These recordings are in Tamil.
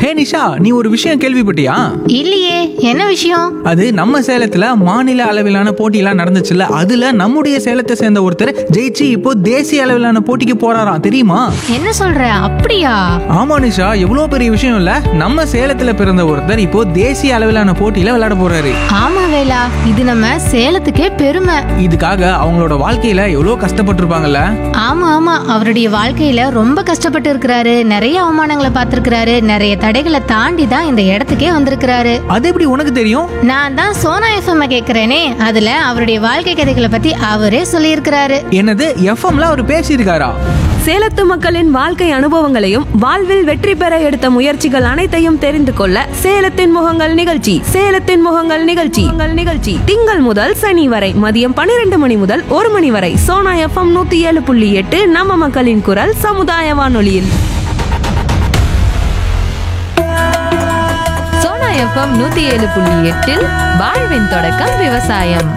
ஹே நிஷா நீ ஒரு விஷயம் கேள்விப்பட்டியா இல்லையே என்ன விஷயம் அது நம்ம சேலத்துல மாநில அளவிலான போட்டியெல்லாம் நடந்துச்சுல்ல அதுல நம்முடைய சேலத்தை சேர்ந்த ஒருத்தர் ஜெயிச்சு இப்போ தேசிய அளவிலான போட்டிக்கு போறாராம் தெரியுமா என்ன சொல்ற அப்படியா ஆமா நிஷா எவ்வளவு பெரிய விஷயம் இல்ல நம்ம சேலத்துல பிறந்த ஒருத்தர் இப்போ தேசிய அளவிலான போட்டியில விளையாட போறாரு ஆமா வேலா இது நம்ம சேலத்துக்கே பெருமை இதுக்காக அவங்களோட வாழ்க்கையில எவ்வளவு கஷ்டப்பட்டிருப்பாங்கல்ல ஆமா ஆமா அவருடைய வாழ்க்கையில ரொம்ப கஷ்டப்பட்டு இருக்கிறாரு நிறைய அவமானங்களை பார்த்திருக்கிறாரு நிறைய தடைகளை தாண்டி தான் இந்த இடத்துக்கே வந்திருக்கிறாரு அது எப்படி உனக்கு தெரியும் நான் தான் சோனா எஃப்எம் கேக்குறேனே அதுல அவருடைய வாழ்க்கை கதைகளை பத்தி அவரே சொல்லியிருக்கிறாரு என்னது எஃப்எம்ல அவர் பேசியிருக்காரா சேலத்து மக்களின் வாழ்க்கை அனுபவங்களையும் வாழ்வில் வெற்றி பெற எடுத்த முயற்சிகள் அனைத்தையும் தெரிந்து கொள்ள சேலத்தின் முகங்கள் நிகழ்ச்சி சேலத்தின் முகங்கள் நிகழ்ச்சி உங்கள் நிகழ்ச்சி திங்கள் முதல் சனி வரை மதியம் பன்னிரண்டு மணி முதல் ஒரு மணி வரை சோனா எஃப்எம் நூத்தி ஏழு புள்ளி எட்டு நம்ம மக்களின் குரல் சமுதாய வானொலியில் சோனா எஃப்எம் நூத்தி ஏழு புள்ளி எட்டில் வாழ்வின் தொடக்கம் விவசாயம்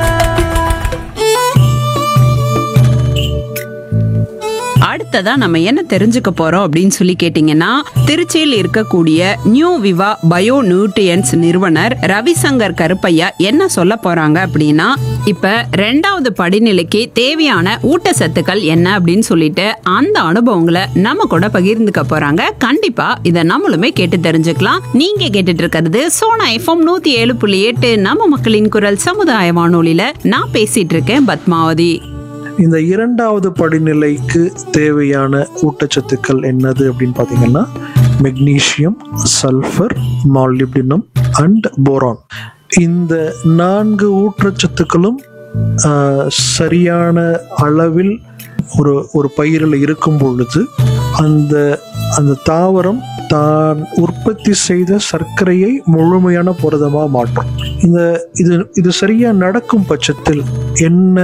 அடுத்ததா நம்ம என்ன தெரிஞ்சுக்க போறோம் அப்படின்னு சொல்லி கேட்டீங்கன்னா திருச்சியில் இருக்கக்கூடிய நியூ விவா பயோ நியூட்ரியன்ஸ் நிறுவனர் ரவிசங்கர் கருப்பையா என்ன சொல்ல போறாங்க அப்படின்னா இப்ப ரெண்டாவது படிநிலைக்கு தேவையான ஊட்டச்சத்துக்கள் என்ன அப்படின்னு சொல்லிட்டு அந்த அனுபவங்களை நம்ம கூட பகிர்ந்துக்க போறாங்க கண்டிப்பா இதை நம்மளுமே கேட்டு தெரிஞ்சுக்கலாம் நீங்க கேட்டுட்டு இருக்கிறது சோனா எஃப்எம் நூத்தி ஏழு புள்ளி எட்டு நம்ம மக்களின் குரல் சமுதாய வானொலியில நான் பேசிட்டு இருக்கேன் பத்மாவதி இந்த இரண்டாவது படிநிலைக்கு தேவையான ஊட்டச்சத்துக்கள் என்னது அப்படின்னு பார்த்தீங்கன்னா magnesium sulphur molybdenum and boron இந்த நான்கு ஊட்டச்சத்துக்களும் ஆஹ், சரியான அளவில் ஒரு ஒரு பயிரில் இருக்கும் பொழுது அந்த அந்த தாவரம் தான் உற்பத்தி செய்த சர்க்கரையை முழுமையான புரதமாக மாற்றும் இந்த இது இது சரியா நடக்கும் பட்சத்தில் என்ன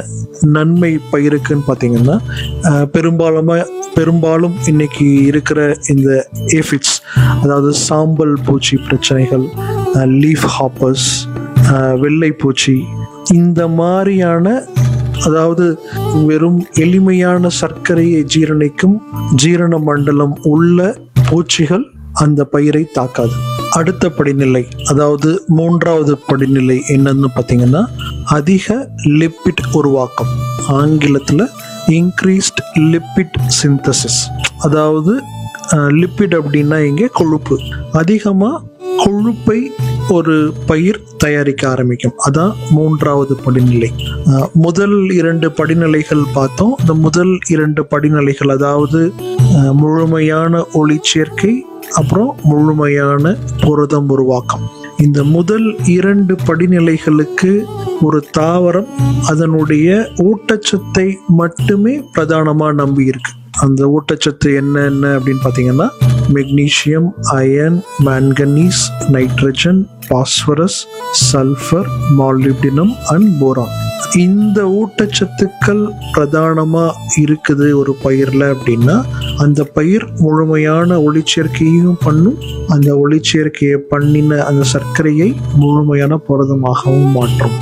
நன்மை பயிருக்குன்னு பார்த்தீங்கன்னா அஹ், பெரும்பாலுமா பெரும்பாலும் இன்னைக்கு இருக்கிற இந்த ஏஃபிட்ஸ் அதாவது சாம்பல் பூச்சி பிரச்சனைகள் லீஃப் ஹாப்பர்ஸ் வெள்ளை பூச்சி இந்த மாதிரியான அதாவது வெறும் எளிமையான சர்க்கரையை ஜீரணிக்கும் ஜீரண மண்டலம் உள்ள பூச்சிகள் அந்த பயிரை தாக்காது அடுத்த படிநிலை அதாவது மூன்றாவது படிநிலை என்னன்னு பார்த்தீங்கன்னா அதிக லிப்பிட் உருவாக்கம் ஆங்கிலத்தில் இன்க்ரீஸ்ட் லிப்பிட் சிந்தசிஸ் அதாவது லிப்பிட் அப்படின்னா இங்கே கொழுப்பு அதிகமாக கொழுப்பை ஒரு பயிர் தயாரிக்க ஆரம்பிக்கும் அதான் மூன்றாவது படிநிலை அஹ், முதல் இரண்டு படிநிலைகள் பார்த்தோம் இந்த முதல் இரண்டு படிநிலைகள் அதாவது அஹ், முழுமையான ஒளிச்சேர்க்கை அப்புறம் முழுமையான புரதம் உருவாக்கம் இந்த முதல் இரண்டு படிநிலைகளுக்கு ஒரு தாவரம் அதனுடைய ஊட்டச்சத்தை மட்டுமே பிரதானமாக நம்பி இருக்கு அந்த ஊட்டச்சத்து என்னென்ன அப்படின்னு பார்த்தீங்கன்னா magnesium iron manganese nitrogen phosphorus sulphur molybdenum and boron இந்த ஊட்டச்சத்துக்கள் பிரதானமா இருக்குது ஒரு பயிர்ல அப்படின்னா அந்த பயிர் முழுமையான ஒளிச்சேர்க்கையும் பண்ணும் அந்த ஒளிச்சேர்க்கையை பண்ணின அந்த சர்க்கரையை முழுமையான புரதமாகவும் மாற்றும்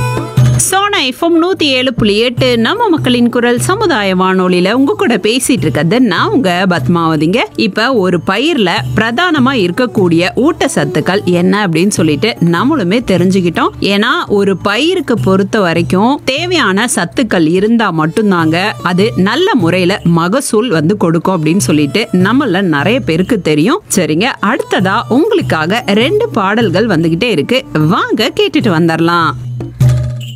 சோனா எஃப்எம் நூத்தி ஏழு புள்ளி எட்டு நம்ம மக்களின் குரல் சமுதாய வானொலியில உங்க கூட பேசிட்டு இருக்கிறது நான் உங்க பத்மாவதிங்க இப்ப ஒரு பயிர்ல பிரதானமா இருக்கக்கூடிய ஊட்டச்சத்துக்கள் என்ன அப்படின்னு சொல்லிட்டு நம்மளுமே தெரிஞ்சுக்கிட்டோம் ஏன்னா ஒரு பயிருக்கு பொறுத்த வரைக்கும் தேவையான சத்துக்கள் இருந்தா மட்டும்தாங்க அது நல்ல முறையில மகசூல் வந்து கொடுக்கும் அப்படின்னு சொல்லிட்டு நம்மள நிறைய பேருக்கு தெரியும் சரிங்க அடுத்ததா உங்களுக்காக ரெண்டு பாடல்கள் வந்துகிட்டே இருக்கு வாங்க கேட்டுட்டு வந்துடலாம்